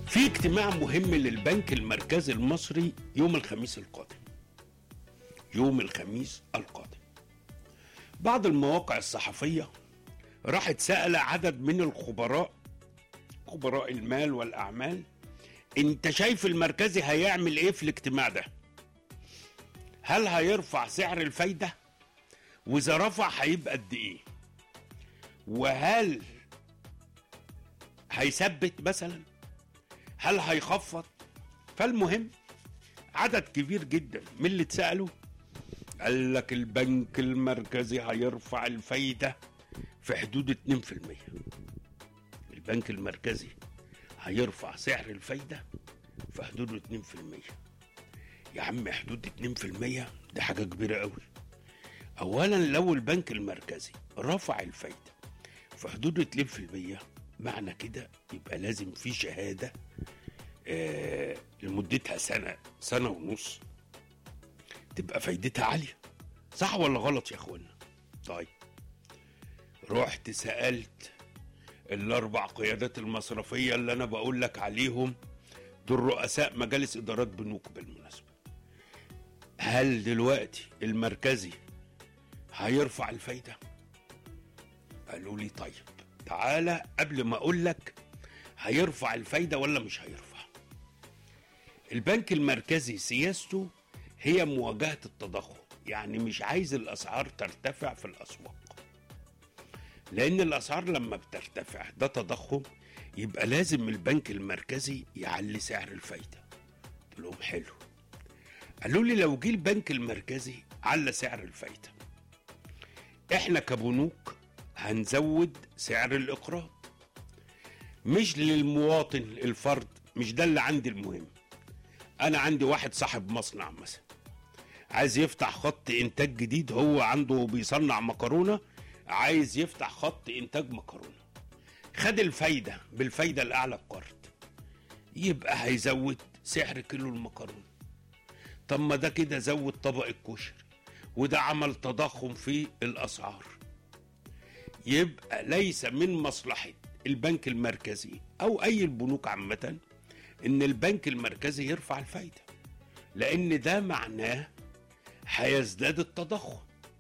في اجتماع مهم للبنك المركزي المصري يوم الخميس القادم يوم الخميس القادم بعض المواقع الصحفية راحت سأل عدد من الخبراء خبراء المال والأعمال انت شايف المركزي هيعمل ايه في الاجتماع ده هل هيرفع سعر الفايدة واذا رفع هيبقى قد ايه وهل هيثبت مثلا هل هيخفض فالمهم عدد كبير جدا من اللي اتسالوا قال لك البنك المركزي هيرفع الفايده في حدود 2% البنك المركزي هيرفع سعر الفايده في حدود 2% يا عم حدود 2% دي حاجه كبيره قوي اولا لو البنك المركزي رفع الفايده في حدود 2% معنى كده يبقى لازم في شهاده آه لمدتها سنه سنه ونص تبقى فايدتها عاليه صح ولا غلط يا اخوانا طيب رحت سالت الاربع قيادات المصرفيه اللي انا بقول لك عليهم دول رؤساء مجالس ادارات بنوك بالمناسبه هل دلوقتي المركزي هيرفع الفايده قالوا لي طيب تعالى قبل ما اقول لك هيرفع الفايده ولا مش هيرفع البنك المركزي سياسته هي مواجهه التضخم يعني مش عايز الاسعار ترتفع في الاسواق لان الاسعار لما بترتفع ده تضخم يبقى لازم البنك المركزي يعلي سعر الفايده قلت لهم حلو قالوا لي لو جه البنك المركزي على سعر الفايده احنا كبنوك هنزود سعر الاقراض مش للمواطن الفرد مش ده اللي عندي المهم انا عندي واحد صاحب مصنع مثلا عايز يفتح خط انتاج جديد هو عنده بيصنع مكرونه عايز يفتح خط انتاج مكرونه خد الفايده بالفايده الاعلى القرض يبقى هيزود سعر كيلو المكرونه طب ما ده كده زود طبق الكشري وده عمل تضخم في الاسعار يبقى ليس من مصلحه البنك المركزي او اي البنوك عامه ان البنك المركزي يرفع الفايده لان ده معناه هيزداد التضخم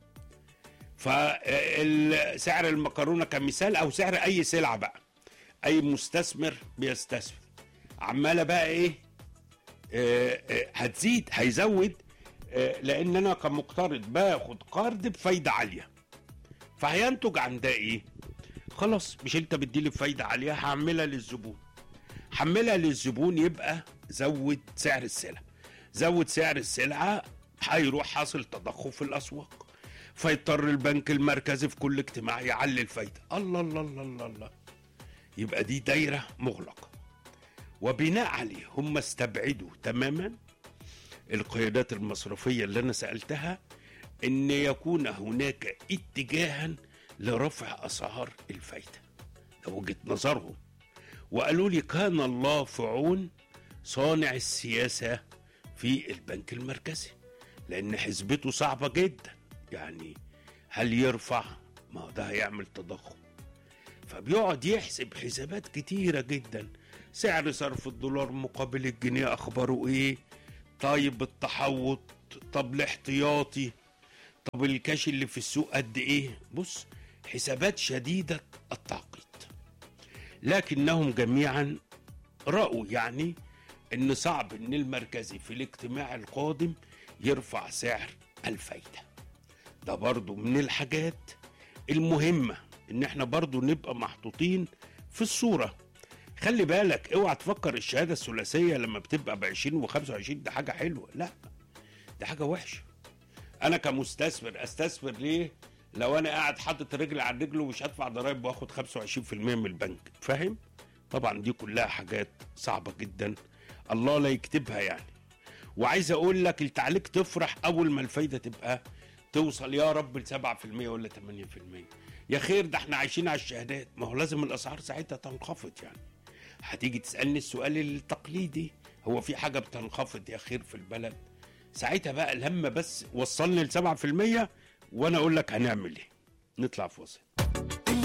فسعر المكرونه كمثال او سعر اي سلعه بقى اي مستثمر بيستثمر عماله بقى ايه آه، آه، هتزيد هيزود آه، لان انا كمقترض باخد قرض بفايده عاليه فهينتج عن ده ايه خلاص مش انت بتديلي بفايده عاليه هعملها للزبون حملها للزبون يبقى زود سعر السلع زود سعر السلعه هيروح حاصل تضخم في الاسواق فيضطر البنك المركزي في كل اجتماع يعلي الفايده الله الله الله الله, الله. يبقى دي دايره مغلقه وبناء عليه هم استبعدوا تماما القيادات المصرفيه اللي انا سالتها ان يكون هناك اتجاها لرفع اسعار الفايده ده وجهه نظرهم وقالوا لي كان الله في عون صانع السياسه في البنك المركزي لان حسبته صعبه جدا يعني هل يرفع ما هو ده هيعمل تضخم فبيقعد يحسب حسابات كتيره جدا سعر صرف الدولار مقابل الجنيه اخباره ايه طيب التحوط طب الاحتياطي طب الكاش اللي في السوق قد ايه بص حسابات شديده التعقيد لكنهم جميعا رأوا يعني ان صعب ان المركزي في الاجتماع القادم يرفع سعر الفايده ده برضو من الحاجات المهمه ان احنا برضو نبقى محطوطين في الصوره خلي بالك اوعى تفكر الشهاده الثلاثيه لما بتبقى ب 20 و25 ده حاجه حلوه لا ده حاجه وحشه انا كمستثمر استثمر ليه لو انا قاعد حاطط رجل على رجله ومش هدفع ضرايب واخد 25% من البنك فاهم طبعا دي كلها حاجات صعبه جدا الله لا يكتبها يعني وعايز اقول لك التعليق تفرح اول ما الفايده تبقى توصل يا رب ل 7% ولا 8% يا خير ده احنا عايشين على الشهادات ما هو لازم الاسعار ساعتها تنخفض يعني هتيجي تسالني السؤال التقليدي هو في حاجه بتنخفض يا خير في البلد ساعتها بقى الهم بس وصلني ل 7% وانا اقول لك هنعمل ايه نطلع فاصل